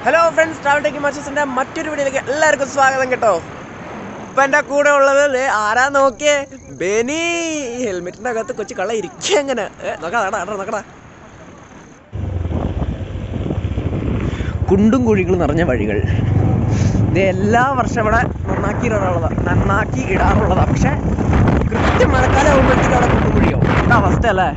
Hello friends travel techie മച്ചസിന്റെ മറ്റൊരു വീഡിയോയിലേക്ക് എല്ലാവർക്കും സ്വാഗതം കേട്ടോ ഇപ്പൊ എന്റെ കൂടെ ഉള്ളത് ദേ ആരാ നോക്കിയേ ബെനി ഹെൽമെറ്റിന്റെ അകത്ത് കൊച്ചു കള്ള ഇരിക്കുക എങ്ങനെ നോക്കടാ നടടാ, നടടാ, നോക്കടാ കുണ്ടും കുഴികളും നിറഞ്ഞ വഴികൾ ഇത് എല്ലാ വർഷം ഇവിടെ നന്നാക്കി ഇടാറുള്ളതാ നന്നാക്കി ഇടാറുള്ളതാ പക്ഷെ കൃത്യം മഴക്കാലം ആകുമ്പോഴത്തേക്കും അവിടെ കുണ്ടും കുഴിയോ എന്താ അവസ്ഥ അല്ലേ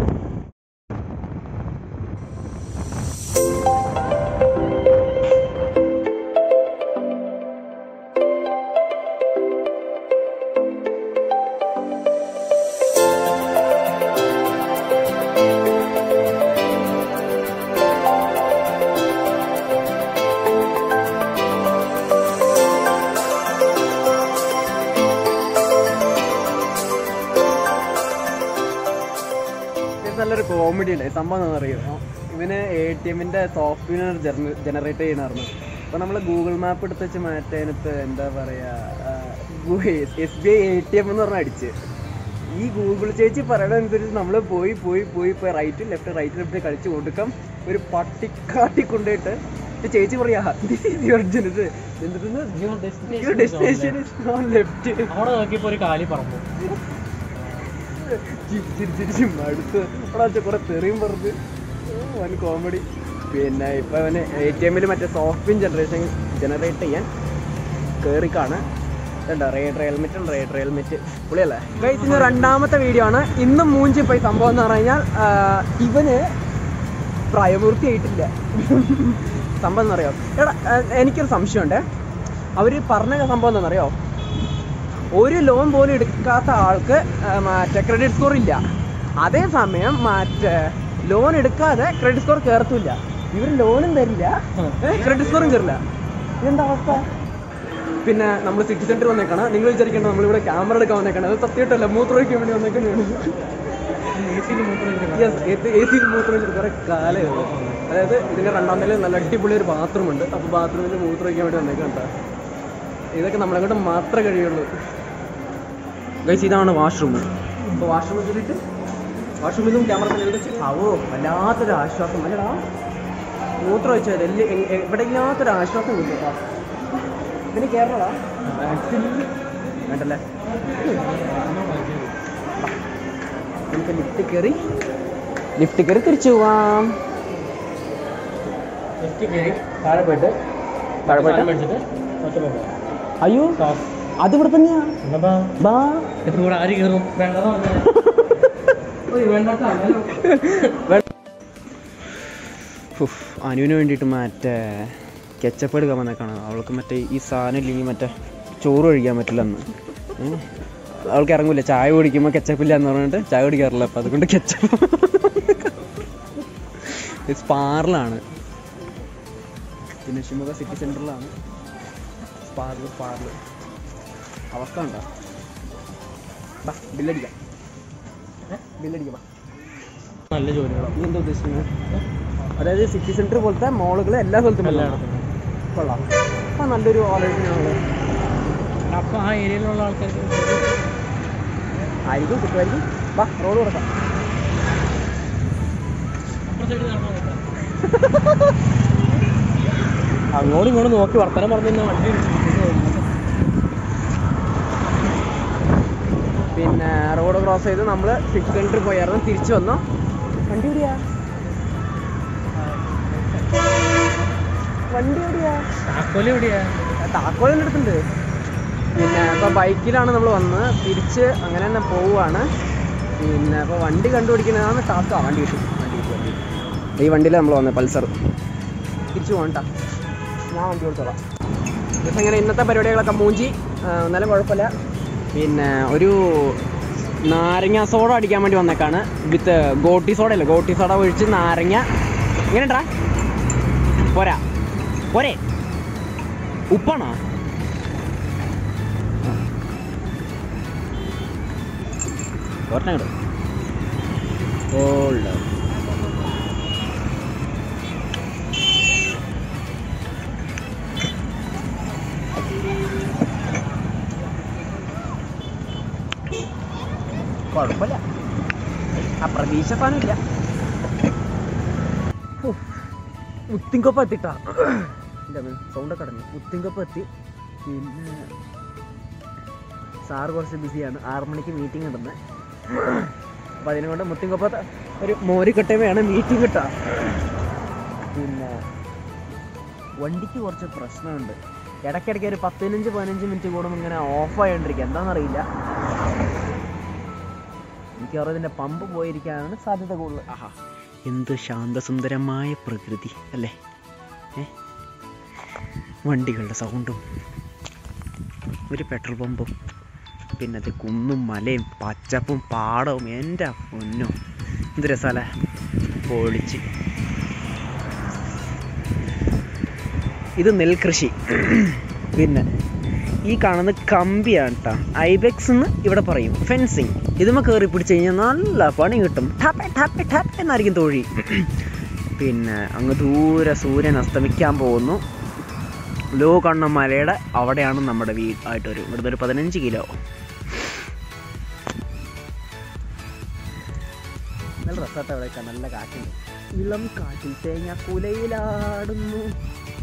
ഇത് നല്ലൊരു കോമഡി ഉണ്ട് സംഭവം എന്താണെന്ന് അറിയോ ഇവന് എ ടി എമ്മിന്റെ സോഫ്റ്റ്വെയർ ജനറേറ്റ് ചെയ്യണമായിരുന്നു അപ്പൊ നമ്മൾ ഗൂഗിൾ മാപ്പ് എടുത്ത് വെച്ച് മാറ്റാനിപ്പോ എന്താ പറയാ S B I A T M എന്ന് പറഞ്ഞ അടിച്ച് ഈ ഗൂഗിൾ ചേച്ചി പറയണതനുസരിച്ച് നമ്മൾ പോയി പോയി പോയി പോയി റൈറ്റ് ലെഫ്റ്റ് റൈറ്റ് ലെഫ്റ്റ് കളിച്ച് കൊടുക്കാം ഒരു പട്ടിക്കാട്ടി കൊണ്ടുപോയിട്ട് ഇത് ചേച്ചി പറയാ ദിസ് ഈസ് യുവർ ജനത് your destination is on left അവിടെ നോക്കിയപ്പോ ഒരു കാലി പറമ്പു ചിരിച്ചിരിച്ച് മടുത്ത് അവിടെ കുറെ തെറിയും പറഞ്ഞ് വൻ കോമഡി പിന്നെ ഇപ്പൊ അവന് എ ടി എമ്മിൽ മറ്റേ സോഫ്റ്റ്വെയർ ജനറേഷൻ ജനറേറ്റ് ചെയ്യാൻ കയറിക്കാണ് ഇതുണ്ടോ റേഡ് ഹെൽമെറ്റ് ഉണ്ട് റേഡ് ഹെൽമെറ്റ് പുള്ളിയല്ലേ ഗൈസ് ഇന്ന് രണ്ടാമത്തെ വീഡിയോ ആണ് ഇന്നും മൂഞ്ചി പോയി സംഭവം എന്ന് പറഞ്ഞു കഴിഞ്ഞാൽ ആ, ഇവന് പ്രായപൂർത്തിയായിട്ടില്ല സംഭവം എന്നറിയോ എടാ ആ, എനിക്കൊരു സംശയമുണ്ട് അവർ പറഞ്ഞ സംഭവം എന്താണെന്നറിയോ ഒരു ലോൺ പോലും എടുക്കാത്ത ആൾക്ക് ആ, മറ്റേ ക്രെഡിറ്റ് സ്കോർ ഇല്ല അതേസമയം മറ്റേ ലോൺ എടുക്കാതെ ക്രെഡിറ്റ് സ്കോർ കയറത്തില്ല ഇവർ ലോണും തരില്ല ക്രെഡിറ്റ് സ്കോറും കയറില്ല ഇതെന്താ അവസ്ഥ പിന്നെ നമ്മൾ സിറ്റി സെന്റർ വന്നേക്കാണ് നിങ്ങൾ വിചാരിക്കേണ്ട നമ്മളിവിടെ ക്യാമറ എടുക്കാൻ വന്നേക്കാണ് അത് സത്യമായിട്ടല്ല മൂത്രമൊഴിക്കാൻ വേണ്ടി വന്നേക്കാണ് എ സി മൂത്രം വെച്ചിട്ട് കുറെ കാലമായി അതായത് ഇതിന്റെ രണ്ടാം നിലയിൽ നല്ല അടിപൊളി ഒരു ബാത്റൂം ഉണ്ട് അപ്പോൾ ബാത്റൂമിൽ മൂത്രമൊഴിക്കാൻ വേണ്ടി വന്നേക്കാം കേട്ടോ ഇതൊക്കെ നമ്മളെ കൊണ്ട് മാത്രമേ കഴിയുള്ളൂ ഗൈസ് ഇതാണ് വാഷ്റൂം അപ്പോൾ വാഷ്റൂമിൽ കയറിയിട്ട് വാഷ്റൂമിൽ നിന്നും ക്യാമറ എടുത്ത് അവോ വല്ലാത്തൊരു ആശ്വാസം അല്ലടാ മൂത്രം വെച്ചാൽ എല്ലാം എവിടെ ഇല്ലാത്തൊരു ആശ്വാസം കിട്ടും കേട്ടോ ഇതിന് കയറണടാ വേണ്ടല്ലേ വാ. നമുക്ക് ലിഫ്റ്റ് കയറി ലിഫ്റ്റ് കയറി തിരിച്ചു പോവാം താഴെ പോയിട്ട് താഴെ പോയിട്ട്? മേടിച്ചിട്ട് ഒറ്റ പോകാം അയ്യോ അത് ഇവിടെ തന്നെയാ എന്നാ ബാ ഇപ്പൊ ഇവിടെ ആര് കയറും വേണ്ടതാ ഉഫ്, അനുവിന് വേണ്ടിയിട്ട് മറ്റേ കെച്ചപ്പ് എടുക്കാൻ വന്നേക്കാണ് അവൾക്ക് മറ്റേ ഈ സാധനം ഇല്ലെങ്കിൽ മറ്റേ ചോറ് കഴിക്കാൻ പറ്റില്ല എന്ന് ഉം. അവൾക്ക് ഇറങ്ങൂല ചായ കുടിക്കുമ്പോൾ കെച്ചപ്പില്ല എന്ന് പറഞ്ഞിട്ട് ചായ കുടിക്കാറില്ല അപ്പം അതുകൊണ്ട് കെച്ചപ്പ് സ്പാറിലാണ് പിന്നെ ഷിമുഖ സിറ്റി സെൻറ്ററിലാണ് സ്പാറിൽ സ്പാറിൽ അവസ്ഥ ഉണ്ടോ ബാ ബില്ലടിക്കാം ബില്ലടിക്കാം ബാ നല്ല ജോലികളാണ് നീ എന്താ ഉദ്ദേശിക്കുന്നത് അതായത് സിറ്റി സെന്റർ പോലത്തെ മോളുകൾ എല്ലാ സ്ഥലത്തും ഉള്ളതാണ്. എല്ലായിടത്തും കൊള്ളാം ആ നല്ലൊരു ആലോചനയാണല്ലോ അപ്പൊ ആ ഏരിയയിലുള്ള ആൾക്കാർക്ക് ആയിരിക്കും കിട്ടുമായിരിക്കും വാ റോഡ് കൊടുക്കാം അപ്പുറത്തേക്ക് നടക്കാൻ നോക്കാം. അങ്ങോട്ടും ഇങ്ങോട്ടും നോക്കി വർത്തനം പറഞ്ഞു തന്നെ വണ്ടി പിന്നെ റോഡ് ക്രോസ് ചെയ്ത് നമ്മൾ സിറ്റി സെന്ററിൽ പോയായിരുന്നു തിരിച്ചു വന്നു വണ്ടി എവിടെയാ വണ്ടി എവിടെയാ താക്കോല് എവിടെയാ താക്കോലിൻ്റെ അടുത്തുണ്ട് പിന്നെ ഇപ്പോൾ ബൈക്കിലാണ് നമ്മൾ വന്നത് തിരിച്ച് അങ്ങനെ തന്നെ പോവുകയാണ് പിന്നെ ഇപ്പോൾ വണ്ടി കണ്ടുപിടിക്കുന്നതാണ് ടാസ്ക് ആ വണ്ടി കിട്ടും വണ്ടി കിട്ടും വണ്ടി കിട്ടും. ഈ വണ്ടിയിൽ നമ്മൾ വന്നത് പൾസർ തിരിച്ചു പോകണ്ട ഞാൻ വണ്ടി കൊടുത്തോളാം ഇപ്പം ഇങ്ങനെ ഇന്നത്തെ പരിപാടികളൊക്കെ മൂഞ്ചി ആ, എന്നാലും കുഴപ്പമില്ല പിന്നെ ഒരു നാരങ്ങ സോഡ അടിക്കാൻ വേണ്ടി വന്നേക്കാണ് വിത്ത് ഗോട്ടി സോഡ അല്ലേ ഗോട്ടി സോഡ ഒഴിച്ച് നാരങ്ങ ഇങ്ങനെ പോരാ പോരെ ഉപ്പാണോ ഒരെണ്ണം ഓൾഡ് കുഴപ്പമില്ല അപ്രതീക്ഷ സാധനമില്ല മുത്തിങ്കൊപ്പം എത്തിട്ടാ എൻ്റെ സൗണ്ടൊക്കെ അടഞ്ഞു മുത്തിങ്കൊപ്പം എത്തി പിന്നെ സാറ് കുറച്ച് ബിസിയാണ് ആറ് മണിക്ക് മീറ്റിംഗ് ഉണ്ടെന്ന് അപ്പം അതിനെ കൊണ്ട് മുത്തിങ്കൊപ്പത്ത് ഒരു മോരിക്കട്ടമയാണ് മീറ്റിംഗ് കിട്ടാ പിന്നെ വണ്ടിക്ക് കുറച്ച് പ്രശ്നമുണ്ട് ഇടയ്ക്കിടയ്ക്ക് ഒരു പതിനഞ്ച് പതിനഞ്ച് മിനിറ്റ് കൂടുമ്പോൾ ഇങ്ങനെ ഓഫ് ആയോണ്ടിരിക്കുക എന്താണെന്നറിയില്ല മിക്കവാറും ഇതിൻ്റെ പമ്പ് പോയിരിക്കാനാണ് സാധ്യത കൂടുതൽ ആഹാ എന്ത് ശാന്തസുന്ദരമായ പ്രകൃതി അല്ലേ ഏ വണ്ടികളുടെ സൗണ്ടും ഒരു പെട്രോൾ പമ്പും പിന്നെ അത് കുന്നും മലയും പച്ചപ്പും പാടവും എൻ്റെ പൊന്നും എന്ത് രസാലേ പൊളിച്ച് ഇത് നെൽകൃഷി പിന്നെ ഈ കാണുന്ന കമ്പിയാണ് കേട്ടോ ഐബെക്സ് എന്ന് ഇവിടെ പറയും ഫെൻസിങ് ഇതുമ്മ കയറി പിടിച്ച് കഴിഞ്ഞാൽ നല്ല പണി കിട്ടും ടാപ്പ ടാപ്പ ടാപ്പ എന്നായിരിക്കും തൊഴി പിന്നെ അങ്ങ് ദൂരെ സൂര്യൻ അസ്തമിക്കാൻ പോകുന്നു ലോ കണ്ണ മലയുടെ അവിടെയാണ് നമ്മുടെ വീടായിട്ട് വരും ഇവിടുന്ന് ഒരു പതിനഞ്ച് കിലോ നല്ല രസമായിട്ട് അവിടെ നല്ല കാറ്റുണ്ട് ഇളം കാറ്റിൽ തേങ്ങ കുലയിലാടുന്നു